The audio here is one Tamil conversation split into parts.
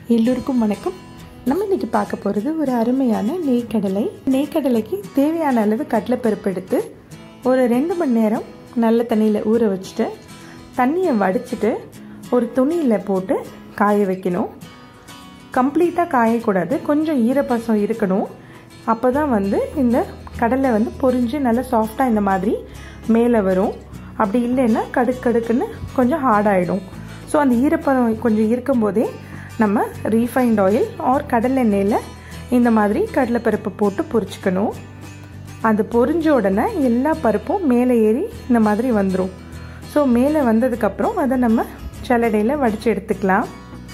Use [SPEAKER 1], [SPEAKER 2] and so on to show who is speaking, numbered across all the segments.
[SPEAKER 1] எல்லோருக்கும் வணக்கம் நம்ம இன்னைக்கு பார்க்க போகிறது ஒரு அருமையான நெய்க்கடலை நெய்க்கடலைக்கு தேவையான அளவு கடலைப்பருப்பு எடுத்து ஒரு ரெண்டு மணி நேரம் நல்ல தண்ணியில் ஊற வச்சுட்டு தண்ணியை வடிச்சிட்டு ஒரு துணியில் போட்டு காய வைக்கணும் கம்ப்ளீட்டாக காயக்கூடாது கொஞ்சம் ஈரப்பசம் இருக்கணும் அப்போ தான் வந்து இந்த கடலை வந்து பொரிஞ்சு நல்லா சாஃப்டாக இந்த மாதிரி மேலே வரும் அப்படி இல்லைன்னா கடுக்கு கடுக்குன்னு கொஞ்சம் ஹார்டாகிடும் ஸோ அந்த ஈரப்பதம் கொஞ்சம் இருக்கும்போதே நம்ம ரீஃபைண்ட் ஆயில் ஆர் கடலெண்ணெயில் இந்த மாதிரி கடலைப்பருப்பு போட்டு பொரிச்சுக்கணும் அது பொரிஞ்ச உடனே எல்லா பருப்பும் மேலே ஏறி இந்த மாதிரி வந்துடும் ஸோ மேலே வந்ததுக்கப்புறம் அதை நம்ம சல்லடையில் வடித்து எடுத்துக்கலாம்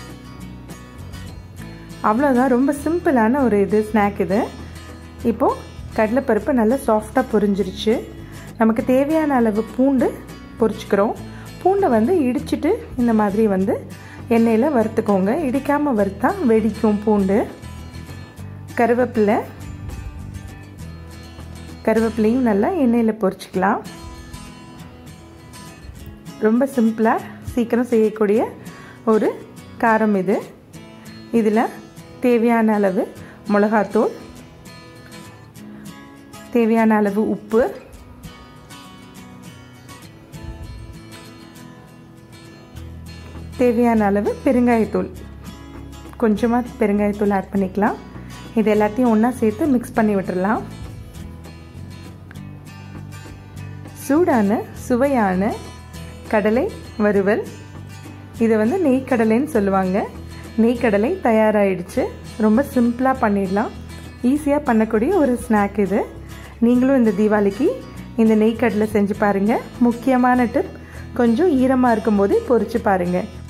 [SPEAKER 1] அவ்வளோதான் ரொம்ப சிம்பிளான ஒரு இது ஸ்நாக் இது இப்போது கடலைப்பருப்பு நல்லா சாஃப்டாக பொரிஞ்சிருச்சு நமக்கு தேவையான அளவு பூண்டு பொரிச்சுக்கிறோம் பூண்டை வந்து இடிச்சிட்டு இந்த மாதிரி வந்து எண்ணெயில் வறுத்துக்கோங்க இடிக்காமல் வறுத்தா வெடிக்கும் பூண்டு கருவேப்பிலை கருவேப்பிலையும் நல்லா எண்ணெயில் பொரிச்சிக்கலாம் ரொம்ப சிம்பிளாக சீக்கிரம் செய்யக்கூடிய ஒரு காரம் இது இதில் தேவையான அளவு மிளகாத்தூள் தேவையான அளவு உப்பு தேவையான அளவு பெருங்காயத்தூள் கொஞ்சமாக பெருங்காயத்தூள் ஆட் பண்ணிக்கலாம் இது எல்லாத்தையும் ஒன்றா சேர்த்து மிக்ஸ் பண்ணி விட்டுடலாம் சூடான சுவையான கடலை வறுவல் இதை வந்து நெய்க்கடலைன்னு சொல்லுவாங்க நெய்க்கடலை தயாராகிடுச்சு ரொம்ப சிம்பிளாக பண்ணிடலாம் ஈஸியாக பண்ணக்கூடிய ஒரு ஸ்நாக் இது நீங்களும் இந்த தீபாவளிக்கு இந்த நெய்க்கடலை செஞ்சு பாருங்கள் முக்கியமான டிப் கொஞ்சம் ஈரமாக இருக்கும்போது பொரிச்சு பாருங்கள்